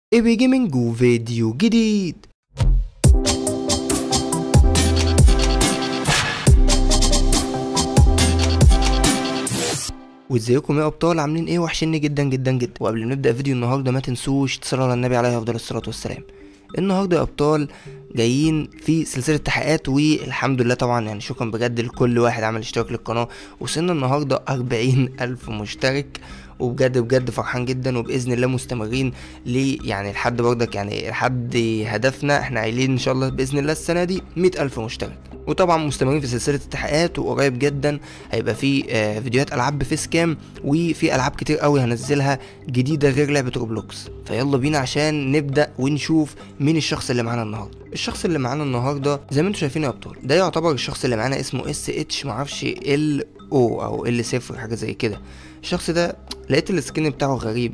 ايبي جيمنج وفيديو جديد وازيكم يا ابطال عاملين ايه وحشني جدا جدا جدا وقبل ما نبدا فيديو النهارده ما تنسوش تصلوا على النبي عليه افضل الصلاه والسلام النهارده يا ابطال جايين في سلسله تحقيقات والحمد لله طبعا يعني شكرا بجد لكل واحد عمل اشتراك للقناه وصلنا النهارده أربعين الف مشترك وبجد بجد فرحان جدا وباذن الله مستمرين ليه يعني لحد برضك يعني لحد هدفنا احنا قايلين ان شاء الله باذن الله السنه دي مئة الف مشترك وطبعا مستمرين في سلسله التحقيقات وقريب جدا هيبقى في آه، فيديوهات العاب بفيس كام وفي العاب كتير قوي هنزلها جديده غير لعبه روبلوكس فيلا بينا عشان نبدا ونشوف مين الشخص اللي معانا النهارده الشخص اللي معانا النهارده زي ما انتم شايفين يا ابطال ده يعتبر الشخص اللي معانا اسمه اس اتش معرفش ال او او ال صفر حاجه زي كده الشخص ده لقيت السكين بتاعه غريب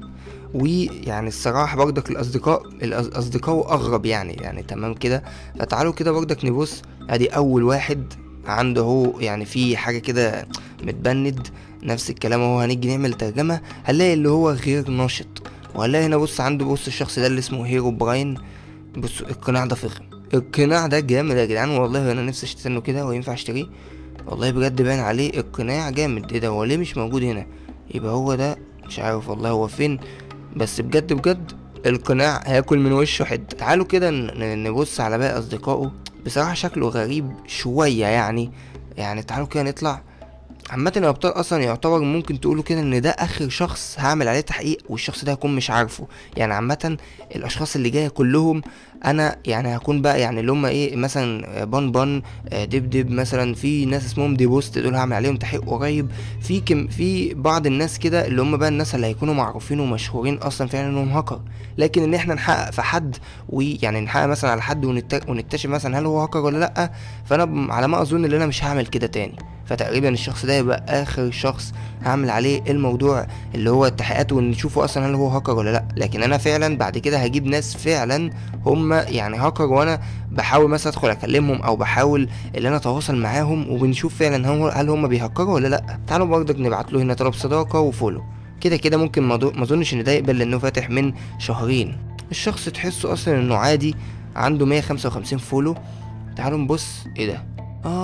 ويعني الصراحة برضك الأصدقاء الأصدقاء أغرب يعني يعني تمام كده فتعالوا كده برضك نبص أدي أول واحد عنده هو يعني في حاجة كده متبند نفس الكلام اهو هنيجي نعمل ترجمة هنلاقي اللي هو غير ناشط وهنلاقي هنا بص عنده بص الشخص ده اللي اسمه هيرو براين بص القناع ده فخم القناع ده جامد يا جدعان والله انا نفسي اشتري كده وينفع اشتريه والله بجد باين عليه القناع جامد ايه ده هو ليه مش موجود هنا يبقى هو ده مش عارف والله هو فين بس بجد بجد القناع هياكل من وشه حد تعالوا كده ن- نبص على باقي اصدقائه بصراحة شكله غريب شوية يعني يعني تعالوا كده نطلع عامة الأبطال أصلا يعتبر ممكن تقولوا كده إن ده آخر شخص هعمل عليه تحقيق والشخص ده هكون مش عارفه يعني عامة الأشخاص اللي جاية كلهم أنا يعني هكون بقى يعني اللي هما إيه مثلا بان بان آه، دب دب مثلا في ناس اسمهم دي بوست دول هعمل عليهم تحقيق قريب في كم في بعض الناس كده اللي هم بقى الناس اللي هيكونوا معروفين ومشهورين أصلا فعلا إنهم هاكر لكن إن إحنا نحقق في حد ويعني نحقق مثلا على حد ونت- ونكتشف مثلا هل هو هاكر ولا لأ فأنا ب- على ما أظن إن أنا مش هعمل كده تاني فتقريبا الشخص ده يبقى اخر شخص هعمل عليه الموضوع اللي هو التحقيقات ونشوفه اصلا هل هو هاكر ولا لا لكن انا فعلا بعد كده هجيب ناس فعلا هم يعني هاكر وانا بحاول مثلا ادخل اكلمهم او بحاول ان انا اتواصل معاهم وبنشوف فعلا هو هل هم بيهكروا ولا لا تعالوا برضك نبعت له هنا طلب صداقه وفولو كده كده ممكن ما ضو- ما اظنش ان ده يقبل لانه فاتح من شهرين الشخص تحسه اصلا انه عادي عنده 155 فولو تعالوا نبص ايه ده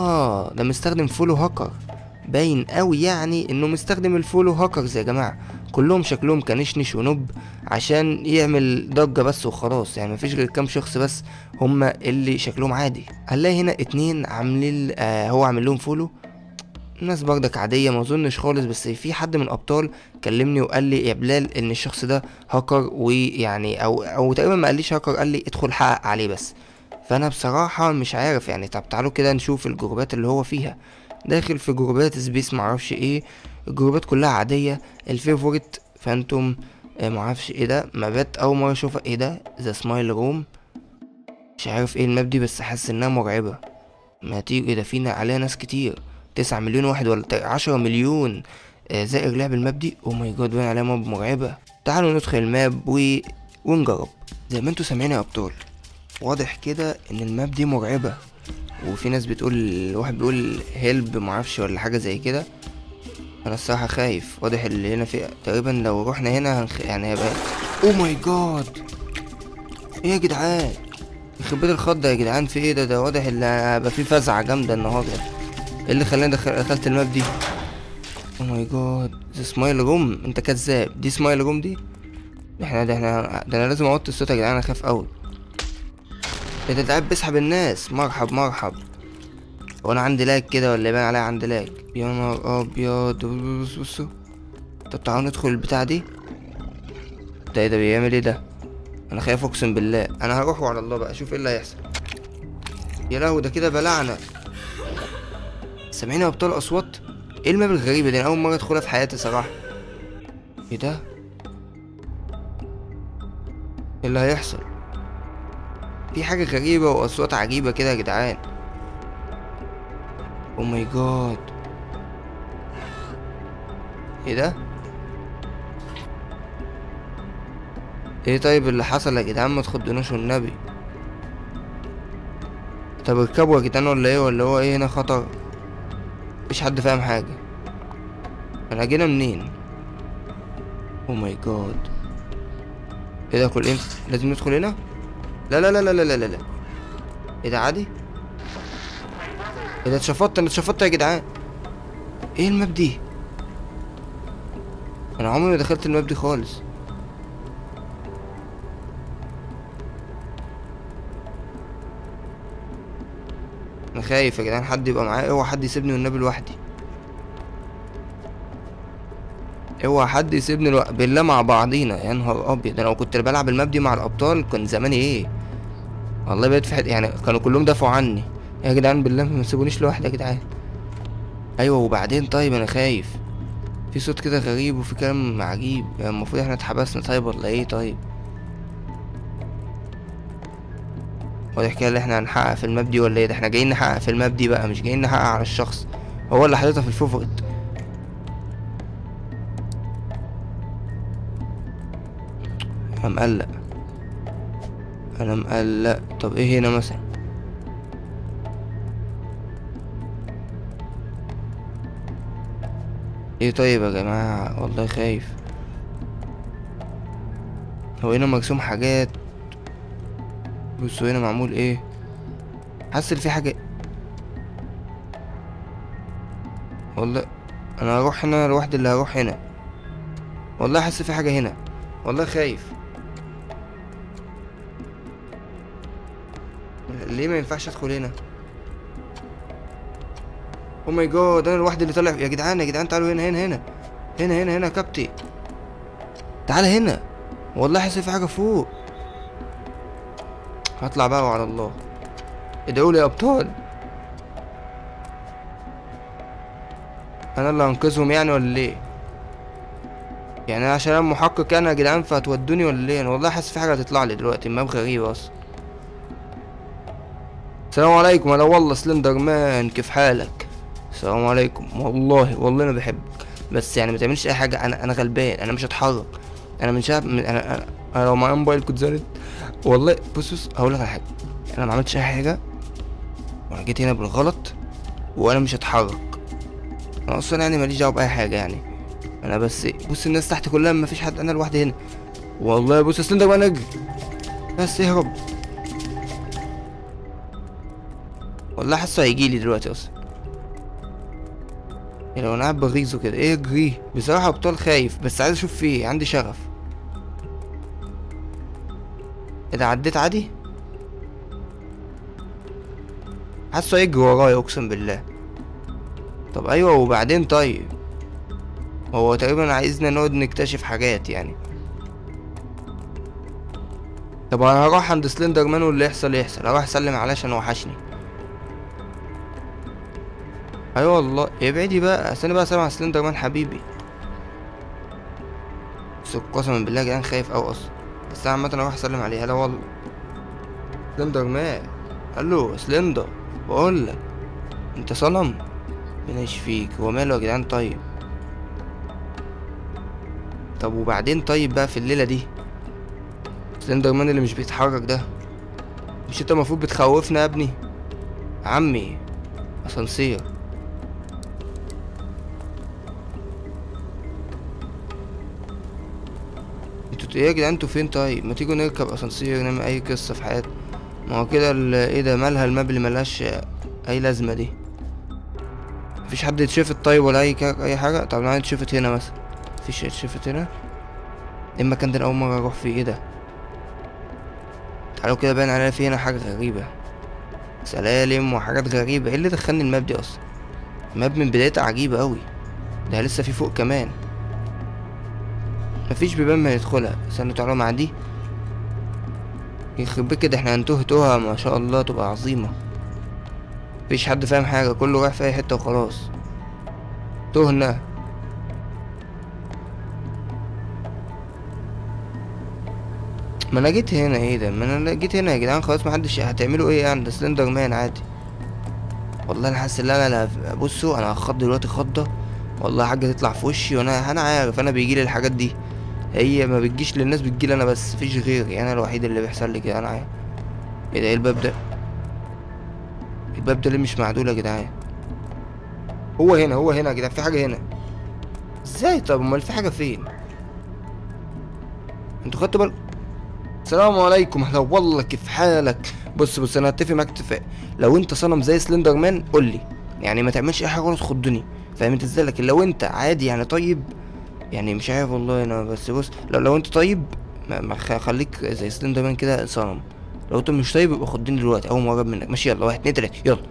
اه ده مستخدم فولو هاكر باين قوي يعني انه مستخدم الفولو هاكرز يا جماعه كلهم شكلهم كنشنش ونب عشان يعمل ضجه بس وخلاص يعني مفيش غير كام شخص بس هما اللي شكلهم عادي هنلاقي هنا اتنين عاملين آه هو عامل لهم فولو ناس برضك عادية ما اظنش خالص بس في حد من الابطال كلمني وقال لي يا بلال ان الشخص ده هاكر ويعني او او تقريبا ما قاليش هاكر قال لي ادخل حقق عليه بس فانا بصراحة مش عارف يعني طب تعالوا كده نشوف الجروبات اللي هو فيها داخل في جروبات سبيس معرفش ايه الجروبات كلها عادية الفيفوريت فانتوم آه، معرفش ايه ده مابات اول مرة اشوفها ايه ده ذا سمايل روم مش عارف ايه الماب دي بس حاسس انها مرعبة ما تيجي ايه ده فينا عليها ناس كتير تسعة مليون واحد ولا تا- عشرة مليون آه، زائر لعب الماب دي او ماي جاد باين عليها ماب مرعبة تعالوا ندخل الماب و... ونجرب زي ما انتوا سامعين يا ابطال واضح كده ان الماب دي مرعبة وفي ناس بتقول واحد بيقول هيلب معرفش ولا حاجة زي كده انا الصراحة خايف واضح اللي هنا في تقريبا لو رحنا هنا هنخ... يعني هيبقى او ماي جاد ايه يا جدعان يخرب بيت الخضة يا جدعان في ايه ده ده واضح اللي هيبقى فيه فزعة جامدة النهاردة ايه اللي خلاني دخل... دخلت الماب دي او ماي جاد دي سمايل روم انت كذاب دي سمايل روم دي احنا ده احنا ده انا لازم اوطي الصوت يا جدعان انا خايف قوي ايه ده ده قاعد بيسحب الناس مرحب مرحب وانا عندي لاج كده ولا يبان عليا عندي لاج يا نهار ابيض بص بصوا طب تعالوا ندخل البتاع دي ده ايه ده بيعمل ايه ده انا خايف اقسم بالله انا هروح وعلى الله بقى اشوف ايه اللي هيحصل يا لهوي ده كده بلعنا سامعين يا ابطال اصوات ايه الماب الغريبه دي انا اول مره ادخلها في حياتي صراحه ايه ده ايه اللي هيحصل في حاجه غريبه واصوات عجيبه كده يا جدعان او ماي جاد ايه ده ايه طيب اللي حصل يا جدعان ما تخضناش والنبي طب اركبوا يا جدعان ولا ايه ولا هو ايه هنا خطر مفيش حد فاهم حاجه احنا جينا منين او ماي جاد ايه ده كل ايه لازم ندخل هنا لا لا لا لا لا لا لا لا ايه ده عادي ايه ده اتشفطت انا اتشفطت يا جدعان ايه الماب دي انا عمري ما دخلت الماب دي خالص انا خايف يا جدعان حد يبقى معايا اوعى حد يسيبني والنبي لوحدي اوعى حد يسيبني الو... بالله مع بعضينا يا نهار ابيض انا لو كنت بلعب الماب دي مع الابطال كان زماني ايه والله بقيت في حد يعني كانوا كلهم دافعوا عني يا جدعان بالله ما تسيبونيش لوحدي يا جدعان ايوه وبعدين طيب انا خايف في صوت كده غريب وفي كلام عجيب يعني المفروض احنا اتحبسنا طيب ولا ايه طيب واضح كده اللي احنا هنحقق في الماب دي ولا ايه ده احنا جايين نحقق في الماب دي بقى مش جايين نحقق على الشخص هو اللي حاططها في الفوفرت انا مقلق انا مقلق طب ايه هنا مثلا ايه طيب يا جماعة والله خايف هو هنا مرسوم حاجات بصوا هنا معمول ايه حاسس ان في حاجة والله انا هروح هنا لوحدي اللي هروح هنا والله حاسس في حاجة هنا والله خايف ليه ما ينفعش ادخل هنا او ماي جاد انا الواحد اللي طالع يا جدعان يا جدعان تعالوا هنا هنا هنا هنا هنا هنا يا كابتن تعال هنا والله حاسس في حاجه فوق هطلع بقى وعلى الله ادعوا لي يا ابطال انا اللي هنقذهم يعني ولا ايه يعني أنا عشان انا محقق انا يا جدعان فهتودوني ولا ايه انا والله حاسس في حاجه هتطلع لي دلوقتي الماب غريبه اصلا السلام عليكم انا والله سلندر مان كيف حالك السلام عليكم والله والله انا بحبك بس يعني ما تعملش اي حاجه انا انا غلبان انا مش هتحرك انا من شاب من انا انا, أنا لو معايا موبايل كنت زارت والله بص بص هقول لك على حاجه انا ما عملتش اي حاجه وانا جيت هنا بالغلط وانا مش هتحرك انا اصلا يعني ماليش دعوه باي حاجه يعني انا بس بص الناس تحت كلها ما فيش حد انا لوحدي هنا والله بص سلندر مان اجري بس اهرب والله حاسه هيجيلي دلوقتي اصلا يعني لو انا قاعد بغيظه كده ايه اجري بصراحه ابطال خايف بس عايز اشوف فيه عندي شغف اذا عديت عادي حاسه هيجري ورايا اقسم بالله طب ايوه وبعدين طيب هو تقريبا عايزنا نقعد نكتشف حاجات يعني طب انا هروح عند سلندر مان واللي يحصل يحصل هروح اسلم عليه عشان وحشني ايوه والله ابعدي بقى استنى بقى اسلم على سلندر مان حبيبي بس قسما بالله يا جدعان خايف اوي اصلا بس انا عامة اروح اسلم عليه هلا والله سلندر مان الو سلندر بقول لك انت صنم ربنا يشفيك هو ماله يا جدعان طيب طب وبعدين طيب بقى في الليلة دي سلندر مان اللي مش بيتحرك ده مش انت المفروض بتخوفنا يا ابني عمي اسانسير انتوا ايه يا جدعان انتوا فين طيب ما تيجوا نركب اسانسير نعمل اي قصة في حياتنا ما هو كده ال- ايه ده مالها الماب اللي ملهاش اي لازمة دي مفيش حد يتشفت طيب ولا اي كا- اي حاجة طب انا يتشفت هنا مثلا مفيش يتشفت هنا ايه المكان ده أنا اول مرة اروح فيه ايه ده تعالوا كده باين عليا في هنا حاجة غريبة سلالم وحاجات غريبة ايه اللي دخلني الماب دي اصلا الماب من بدايتها عجيبة اوي ده لسه في فوق كمان مفيش بيبان ما يدخلها استنوا تعالوا مع دي يخرب بيت كده احنا هنتوه توها ما شاء الله تبقى عظيمة مفيش حد فاهم حاجة كله رايح في اي حتة وخلاص تهنا ما انا جيت هنا ايه ده ما انا جيت هنا يا جدعان خلاص محدش هتعملوا ايه يعني ده سلندر مان عادي والله انا حاسس ان انا لا- بصوا انا هخض دلوقتي خضه والله حاجه تطلع في وشي وانا انا عارف انا بيجيلي الحاجات دي هي ما بتجيش للناس بتجيلي انا بس مفيش غيري انا الوحيد اللي بيحصل لي كده انا عارف ايه ده ايه الباب ده الباب ده ليه مش معدول يا جدعان هو هنا هو هنا يا جدعان في حاجه هنا ازاي طب امال في حاجه فين انتوا خدتوا بال السلام عليكم هلا والله كيف حالك بص بص انا هتفق معاك اتفاق لو انت صنم زي سلندر مان قول لي يعني ما تعملش اي حاجه ولا تخضني فاهم انت ازاي لكن لو انت عادي يعني طيب يعني مش عارف والله انا بس بص لو, لو انت طيب ما, ما خ- خليك زي سلندر مان كده صنم لو انت مش طيب يبقى خدني دلوقتي اول ما اقرب منك ماشي يلا واحد اتنين تلاته يلا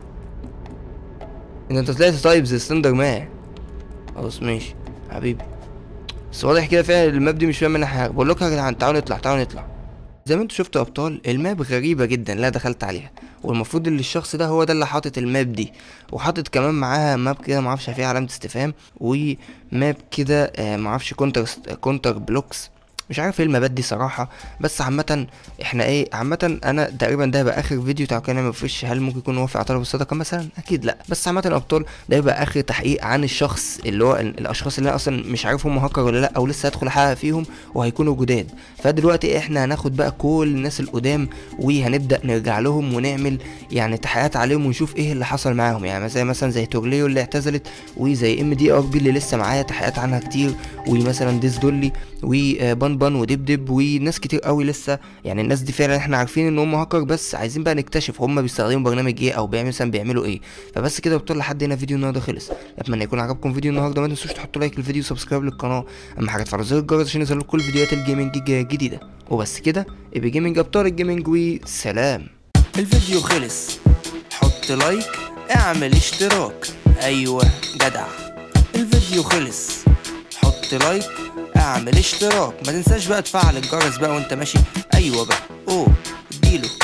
ان انت طلعت طيب زي سلندر مان خلاص ماشي حبيبي بس واضح كده فعلا الماب دي مش فاهم منها حاجه بقول لكم يا جدعان تعالوا نطلع تعالوا نطلع زي ما انتوا شفتوا يا ابطال الماب غريبه جدا لا دخلت عليها والمفروض ان الشخص ده هو ده اللي حاطط الماب دي وحاطط كمان معاها ماب كده معرفش فيها علامه استفهام وماب كده آه، معرفش كونتر كونتر بلوكس مش عارف ايه المبات دي صراحة بس عامة احنا ايه عامة انا تقريبا ده هيبقى اخر فيديو بتاع كان مفيش هل ممكن يكون وافق على طلب الصدقة مثلا اكيد لا بس عامة يا ابطال ده هيبقى اخر تحقيق عن الشخص اللي هو ال- الاشخاص اللي انا اصلا مش عارف هم هاكر ولا لا او لسه هدخل احقق فيهم وهيكونوا جداد فدلوقتي احنا هناخد بقى كل الناس القدام وهنبدا نرجع لهم ونعمل يعني تحقيقات عليهم ونشوف ايه اللي حصل معاهم يعني زي مثلا زي تورليو اللي اعتزلت وزي ام دي ار بي اللي لسه معايا تحقيقات عنها كتير ومثلا ديز دولي وبان بان ودبدب وناس كتير قوي لسه يعني الناس دي فعلا احنا عارفين ان هم هاكر بس عايزين بقى نكتشف هم بيستخدموا برنامج ايه او بيعملوا مثلا بيعملوا ايه فبس كده بطل لحد هنا فيديو النهارده خلص اتمنى يكون عجبكم فيديو النهارده ما تنسوش تحطوا لايك للفيديو وسبسكرايب للقناه اهم حاجه تفعلوا زر الجرس عشان يظهر لكم كل فيديوهات الجيمنج الج- الجديده وبس كده ابي جيمنج ابطال الجيمنج وسلام الفيديو خلص حط لايك اعمل اشتراك ايوه جدع الفيديو خلص حط لايك اعمل اشتراك ما تنساش بقى تفعل الجرس بقى وانت ماشي ايوه بقى اوه اديله